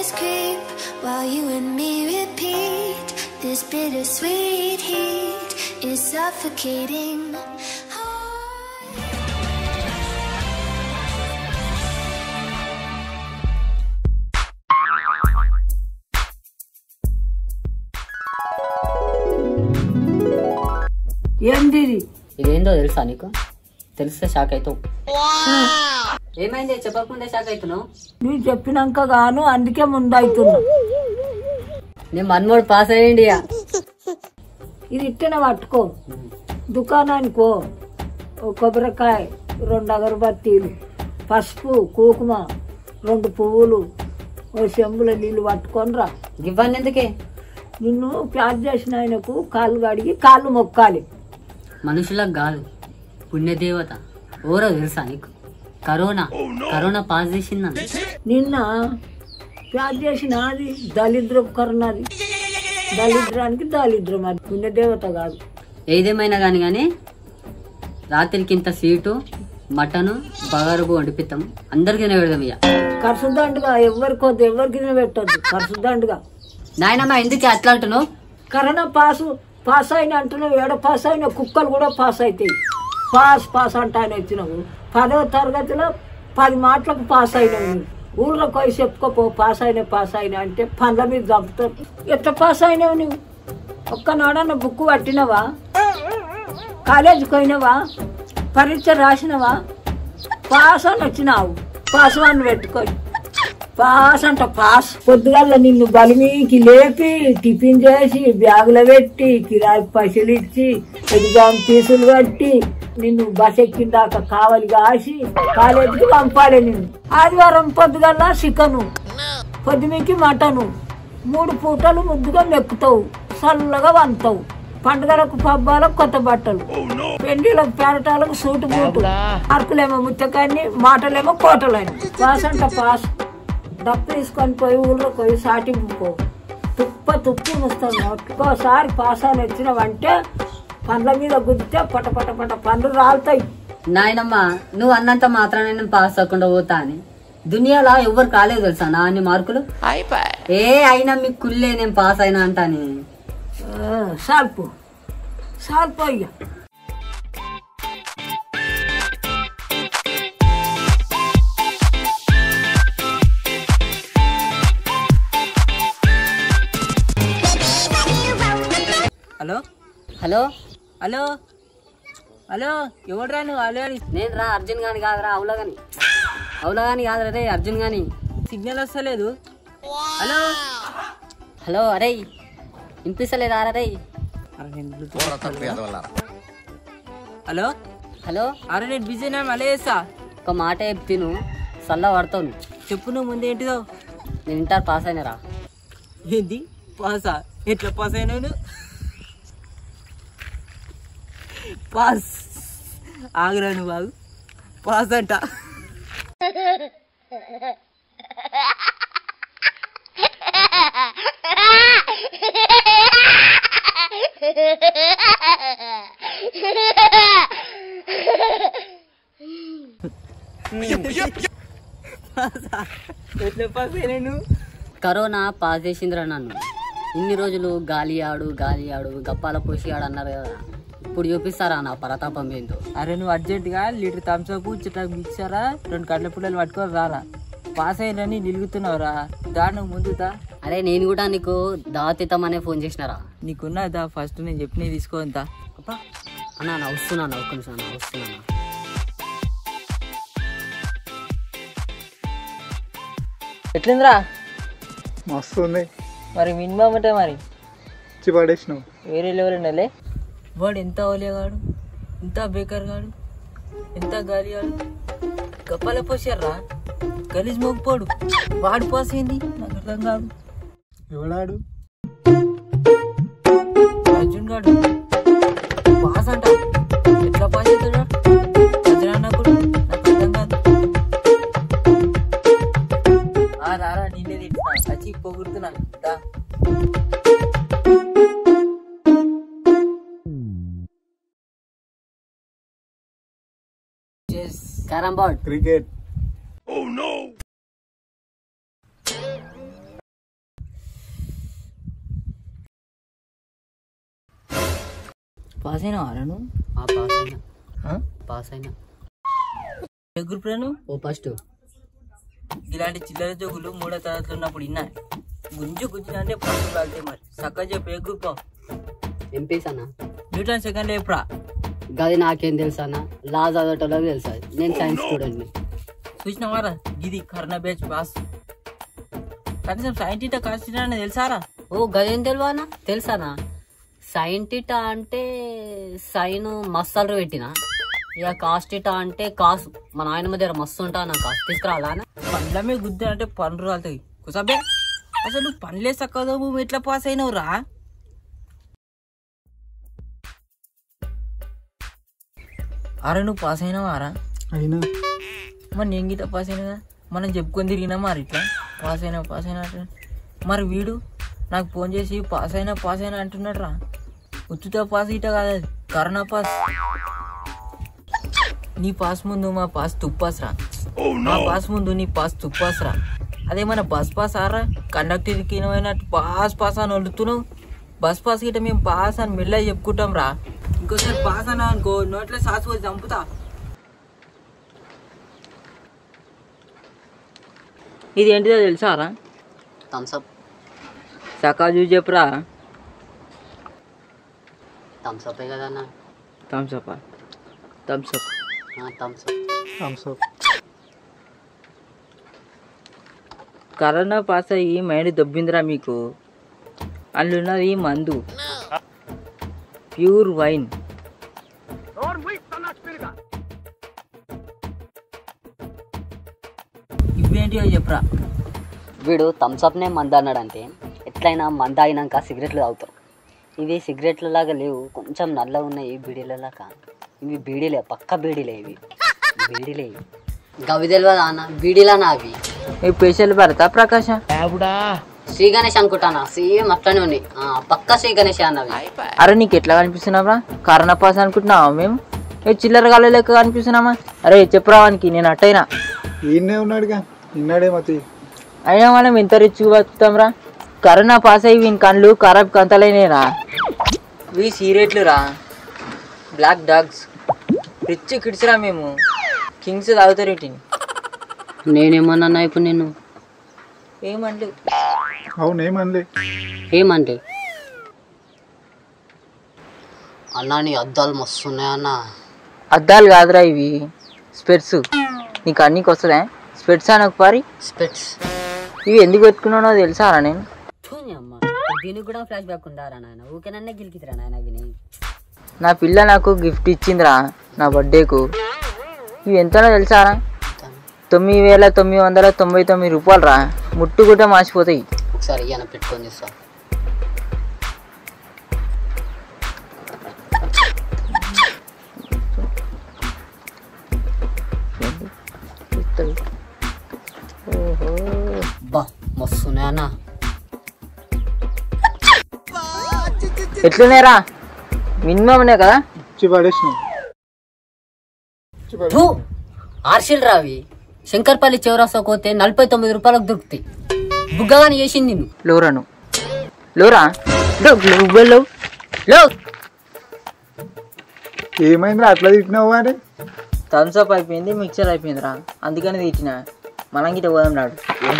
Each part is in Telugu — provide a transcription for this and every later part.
memories creep while you and me repeat. This bittersweet heat is suffocating. ఏంది ఇది ఇదేందో తెలుసా నీకు తెలిస్తే షాక్ అవుతావు ఏమైంది చెప్పకుండా షాక్ అవుతున్నావు నువ్వు చెప్పినాక గాను అందుకే ముందవుతున్నా నేను మన్మోడు పాస్ అయ్యండి ఇక. ఇది ఇట్టనే పట్టుకో దుకాణానికి పో ఓ కొబ్బరికాయ రెండు అగరబత్తీలు పసుపు కుంకుమ రెండు పువ్వులు ఓ చెంబుల నీళ్ళు పట్టుకొని రా ఇవ్వండి ఎందుకే నిన్ను ప్యాక్ చేసిన ఆయనకు కాళ్ళు కడిగి కాళ్ళు మొక్కాలి మనుషులకు కాదు పుణ్యదేవత ఓరో తెలుసా నీకు కరోనా కరోనా పాస్ చేసిందని నిన్న ప్యాక్ చేసిన అది దళిద్రం కరుణది దళిద్రానికి దారిద్రం అది పుణ్యదేవత కాదు ఏదేమైనా కానీ కానీ రాత్రికి ఇంత సీటు మటను బగారుగు వండిపిస్తాం అందరికీ పెడదాం ఇక ఖర్చు దండుగా ఎవరికి వద్దు ఎవరికి పెట్టద్దు ఖర్చు దండుగా నాయనమ్మ ఎందుకు అట్లా అంటున్నావు కరోనా పాసు పాస్ అయిన అంటున్నావు ఏడ పాస్ అయిన కుక్కలు కూడా పాస్ అవుతాయి పాస్ పాస్ అంటాను వచ్చినావు పదవ తరగతిలో పది మాటలకు పాస్ అయినావు నువ్వు. ఊళ్ళో పోయి చెప్పుకోపో పాస్ అయినా పాస్ అయినా అంటే పండ్ల మీద చంపుతారు ఎట్లా పాస్ అయినావు నువ్వు ఒక్కనాడన్న బుక్ పట్టినవా కాలేజీకి పోయినావా పరీక్ష రాసినవా పాస్ అని వచ్చినావు పాస్ అని పెట్టుకొని పాస్ అంట పాస్ పొద్దుగల్ల నిన్ను బలిమీకి లేపి టిఫిన్ చేసి బ్యాగులో పెట్టి కిరాయి పైసలు ఇచ్చి ఎగ్జామ్ ఫీజులు కట్టి నిన్ను బస్ ఎక్కిన దాకా కావలి కాసి కాలేజీకి పంపాలి నిన్ను ఆదివారం పొద్దుగల్ల చికెను పొద్దుమికి మటను మూడు పూటలు ముద్దుగా మెక్కుతావు చల్లగా వంతావు పండుగలకు పబ్బాలకు కొత్త బట్టలు పెండిలకు పేరటాలకు సూటు బూటు అరకులేమో ముచ్చకాన్ని మాటలేమో కోటలని పాస్ అంట పాస్ డబ్బు తీసుకొని పోయి ఊళ్ళో పోయి సాటింపు పో తుప్ప తుప్పు ముస్తాను ఒక్కోసారి పాస్ అని వచ్చినావంటే పండ్ల మీద గుద్దితే పట పట పట పండ్లు రాలుతాయి నాయనమ్మ నువ్వు అన్నంత మాత్రాన నేను పాస్ అవ్వకుండా పోతా అని దునియాలో ఎవరు కాలేదు తెలుసా నా అన్ని మార్కులు ఏ అయినా మీకు కుళ్ళే నేను పాస్ అయినా అంటాని ఆ, సాల్పు సాల్పు అయ్యా హలో హలో హలో హలో ఎవడురా నువ్వు హలో అని నేను రా అర్జున్ గాని కాదురా అవులా గాని అవులా గాని కాదురా రే అర్జున్ గాని సిగ్నల్ వస్తలేదు హలో హలో అరే వినిపిస్తలేదా రే అరే నేను Bluetooth హలో హలో అరే నేను బిజీనా మళ్ళీ చేస్తా ఒక మాట చెప్తిను సల్లా పడతావు నువ్వు. చెప్పు నువ్వు ముందు ఏంటిదో నేను ఇంటర్ పాస్ అయినరా ఏంది పాసా ఎట్లా పాస్ అయినావు నువ్వు? పాస్ ఆగురా నువ్వు ఆగు పాస్ అంట పాసా? ఎట్లా పాస్ అయినా నువ్వు కరోనా పాస్ చేసిందిరా నన్ను ఇన్ని రోజులు గాలి ఆడు గాలి ఆడు గప్పాల పోసి ఆడు అన్నారు కదా ఇప్పుడు చూపిస్తారా నా పరతాపం ఏందో అరే నువ్వు అర్జెంటుగా లీటర్ థమ్స్అప్ చిట్టా మిక్సరా రెండు కట్ల పుల్లలు పట్టుకొని రారా పాస్ అయినని నిలుగుతున్నావురా దా నువ్వు ముందుదా అరే నేను కూడా నీకు దావతిద్దామనే ఫోన్ చేసినారా నీకున్నదా ఫస్ట్ నేను చెప్పినవి తీసుకోంతా అబ్బా అన్నా నా వస్తున్నాను ఒక్క నిమిషం అన్న వస్తున్నాను ఎట్లుందిరా మస్తు ఉంది మరి మినిమం అంటే మరి ఇచ్చి పడేసినావు వేరే లెవెల్ ఉండాలి వాడు ఎంత ఓలేగాడు ఎంత బేకర్ గాడు ఎంత గాలి గాడు కప్పాల పోసారా గలీజ్ మోగిపోడు వాడు పాస్ అయింది నాకు అర్థం కాదు ఎవడాడు అర్జున్ గాడు పాస్ అంట ఎట్లా పాస్ అవుతాడు అర్జున్ అన్నప్పుడు నాకు అర్థం కాదు ఆ రారా నిన్నే తింటున్నా వచ్చి పొగుడుతున్నా దా క్యారమ్ బోర్డ్ క్రికెట్ పాస్ అయినా వారను ఆ పాస్ అయినా పాస్ అయినా ఏ గ్రూప్ రాను ఓ ఫస్ట్ ఇలాంటి చిల్లర జోకులు మూడో తరగతిలో ఉన్నప్పుడు విన్నా గుంజు గుంజు అంటే పనులు కాలితే మరి చక్కగా చెప్పు ఏ గ్రూప్ ఎంపీస్ అన్న న్యూటన్ సెకండ్ ఎప్పుడా గది నాకేం తెలుసా అన్న లా చదవటంలో తెలుసా నేను సైన్స్ స్టూడెంట్ని చూసినావారా ఇది కరోనా బ్యాచ్ పాస్ కనీసం సైంటిస్ట్ కాన్స్టిట్యూట్ అని తెలుసారా ఓ గదేం తెలియనా తెలుసానా సైంటిటా అంటే సైన్ మస్తాలు పెట్టిన ఇక కాస్టిటా అంటే కాసు మా నాయనమ్మ దగ్గర మస్తు ఉంటా నా కాసు తీసుకురాలా అన్న? పండ్ల మీద గుద్ద అంటే పండ్లు రాలుతాయి కుసాబే అసలు నువ్వు పనులే చక్కగా నువ్వు ఎట్లా పాస్ అయినావు రా అరే నువ్వు పాస్ అయినావా రా అయినా మరి నేను గీత పాస్ అయినా మనం చెప్పుకొని తిరిగినా మరి ఇట్లా పాస్ అయినా పాస్ అయినా అంటున్నా మరి వీడు నాకు ఫోన్ చేసి పాస్ అయినా పాస్ అయినా అంటున్నాడు రా ఉచిత పాస్ ఇట కాదు అది కరోనా పాస్ నీ పాస్ ముందు మా పాస్ తుప్పాస్ రా మా పాస్ ముందు నీ పాస్ తుప్పాస్ రా అదే మన బస్ పాస్ ఆరా కండక్టర్కి ఏమైనట్టు పాస్ పాస్ అని వదులుతున్నావు బస్ పాస్ గిట్ట మేము పాస్ అని మెల్లగా చెప్పుకుంటాం రా ఇంకోసారి పాస్ అన్నా అనుకో నోట్లో సాస్ పోసి చంపుతా ఇది ఏంటిదో తెలుసారా థమ్స్ అప్ సకా చూసి చెప్పురా థమ్స్ అప్ కదన్నా thumbs up thumbs up thumbs up thumbs up corona pass అయ్యి మైండ్ దొబ్బిందిరా మీకు అందులోన్నది మందు ప్యూర్ వైన్ ఇవేంటియో చెప్పురా వీడు థమ్స్ అప్నే మంద అన్నాడంటే ఎట్లయినా మంద అయినాక సిగరెట్లు తాగుతారు ఇవి సిగరెట్ల లాగా లేవు కొంచెం నల్లగా ఉన్నాయి బీడీలలాగా ఇవి బీడీలే పక్క బీడీలే ఇవి బీడీలే ఇవి గవి తెలియదా అన్న బీడీలానా అవి మీ పేషెంట్ భరత ప్రకాశ శ్రీ గణేష్ అనుకుంటానా సేమ్ అట్లనే ఉన్నాయి ఆ, పక్క శ్రీ గణేష్ అన్నవి అరే నీకు ఎట్లా కనిపిస్తున్నావురా కరోనా పాస్ అనుకుంటున్నావా మేము ఏ చిల్లర గాలి లెక్క కనిపిస్తున్నామా అరే చెప్పురా వానికి నేను అట్టయినా ఈయనే ఉన్నాడుగా ఇన్నాడే మతి అయినా మనం ఎంత రిచ్గా బతుకుతాంరా కరోనా పాస్ అయ్యి వీని కళ్ళు ఖరాబ్ కంతలైనరా వీ సీరియట్లు రా బ్లాక్ డాగ్స్ రిచ్ కిడ్స్ రా మేము కింగ్స్ తాగుతారు వీటిని నేనేమన్నా ఇప్పుడు నేను ఏమంటూ అవునేమనలే ఏమంటే అన్నా నీ అద్దాలు మస్తు ఉన్నాయన్నా అద్దాలు కాదురా ఇవి స్పెట్స్ నీకు అన్నికి వస్తుందా స్పెట్స్ అని ఒక పారి స్పెట్స్ ఇవి ఎందుకు పెట్టుకున్నానో తెలుసారా నేను అమ్మ దీనికి కూడా ఫ్లాష్ బ్యాక్ ఉండారా నాయన ఊకేనన్నా గిలికితిరా నాయన విని నా పిల్ల నాకు గిఫ్ట్ ఇచ్చిందిరా నా బర్త్డేకు ఇవి ఎంతనో తెలుసారా తొమ్మిది వేల తొమ్మిది వందల తొంభై తొమ్మిది రూపాయలు రా ముట్టుకుంటే మాసిపోతాయి ఒకసారి ఇయ్యన పెట్టుకొని చూస్తా బా మస్తు ఉన్నాయన్నా ఎట్లున్నాయిరా మినిమమ్నే కదా ఇచ్చి పడేసినావు థూ ఆర్షిల్ రావి శంకర్పల్లి చౌరాస్తా పోతే నలభై తొమ్మిది రూపాయలకు దొరుకుతాయి బుగ్గగాని చేసింది నిన్ను లోరాను లోరా లో లో లో లో ఏమైందిరా అట్లా తిట్టినావు మరి థమ్స్అప్ అయిపోయింది మిక్చర్ అయిపోయిందిరా అందుకని తిట్టిన మనం గిట్ట పోదాం నాడు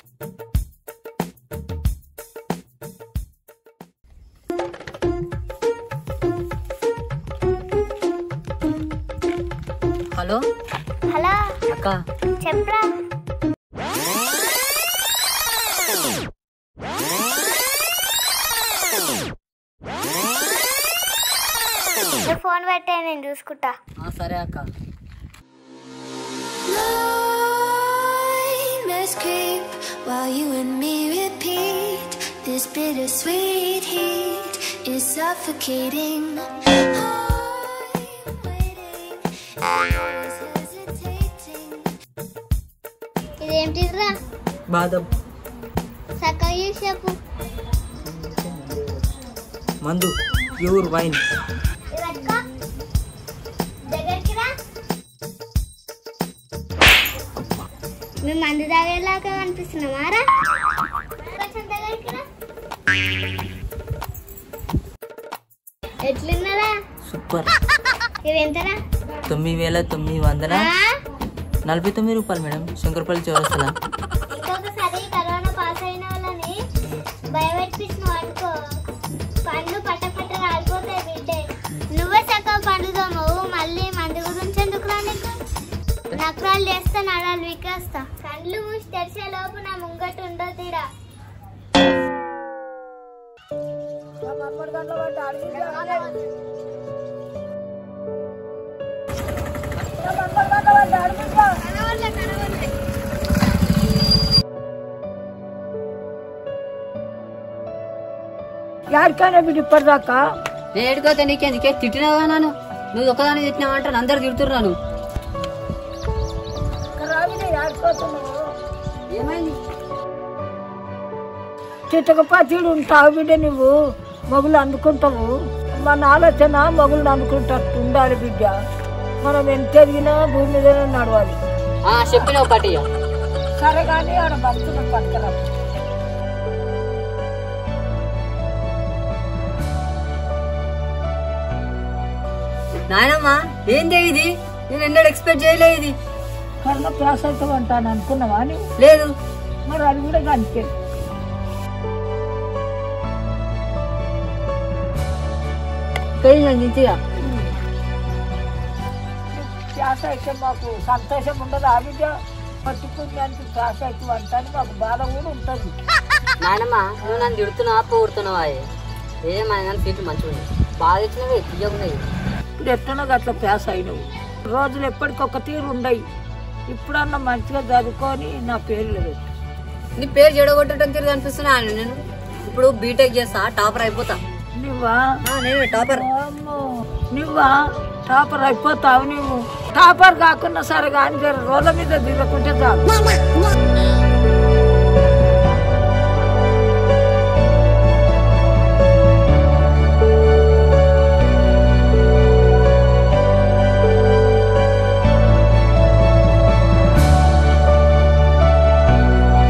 హలో హలో అక్క చెప్పరా నువ్వు ఫోన్ పెట్టే నేను చూసుకుంటా ఆ, సరే అక్క Nightmares creep while you and me repeat. This bittersweet heat is suffocating. I'm waiting, and hesitating. ఇదేంటిదిరా బాదం చక్కగా చేసి చెప్పు మందు ప్యూర్ వైన్ ఇది పట్టుకో దగ్గరికి రా మేము మందు తాగేలాగా కనిపిస్తున్నామా రా కొంచెం దగ్గరికి రా ఎట్లున్నారా సూపర్ సూపర్ ఇవి ఎంతరా తొమ్మిది వేల తొమ్మిది వందల ఆ? నలభై తొమ్మిది రూపాయలు మేడం శంకరపల్లి చౌరస్తలా ఇంకొకసారి కరోనా పాస్ అయిన వాళ్ళని భయపెట్టిస్తున్నావు అనుకో పండ్లు పట్ట పట్ట రాలిపోతాయి బిడ్డే నువ్వే చక్కగా పండ్లు తోమవు మళ్ళీ మంది గురించి ఎందుకు రా నీకు నకరాలు చేస్తా నడాలు వికేస్తా కండ్లు మూసి తెరిచే లోపు నా ముంగట ఉండో తీరా యాడికైనా బిడ్డ ఇప్పటిదాకా నేను ఎడుకోతే నీకెందుకే తిట్టినావా నన్ను నువ్వు ఒకదాన్ని తిట్టినావా అంటే అందరు తిడుతున్నాను రావిడే యాడిపోతున్నావు ఏమైంది చిట్టకపాతీడు ఉంటావు బిడ్డ నువ్వు మొగులు అందుకుంటావు మన ఆలోచన మొగులు అందుకుంటట్టు ఉండాలి బిడ్డ మనం ఎంత ఎదిగినా భూమి మీదనే నడవాలి ఆ చెప్పినావు పట్టియ సరే కానీ ఆడ భక్తులు పక్కన నాయనమ్మా ఏంది ఇది నేను ఎన్నడూ ఎక్స్పెక్ట్ చేయలే ఇది కర్మ ప్యాస్ అవుతావు అంటాను అనుకున్నావా అని లేదు మరి అది కూడా కనిపే ఇంతగా ప్యాస్ అయితే మాకు సంతోషం ఉండదు ఆ బిడ్డ పట్టుకున్నానికి ప్యాస్ అవుతావు అంటాను మాకు బాధ కూడా ఉంటుంది నాయనమ్మా నువ్వు నన్ను తిడుతున్నావా పోడుతున్నావా ఏమైనా సీట్లు మంచిగా ఉన్నాయి బాగా ఇచ్చినవి తీయకున్నాయి ఇప్పుడు ఎట్లనో అట్లా ప్యాస్ అయినవు రోజులు ఎప్పటికొక తీరు ఉండయి ఇప్పుడన్నా మంచిగా చదువుకొని నా పేరు లేదు నీ పేరు చెడగొట్టడం తిరిగి అనిపిస్తున్నా నేను ఇప్పుడు బీటెక్ చేస్తా టాపర్ అయిపోతా నువ్వా ఆ, నేనే టాపర్ అమ్మో, నువ్వా టాపర్ అయిపోతావు నువ్వు టాపర్ కాకుండా సరే కానీ జర రోడ్ల మీద దిగకుంటే చాలు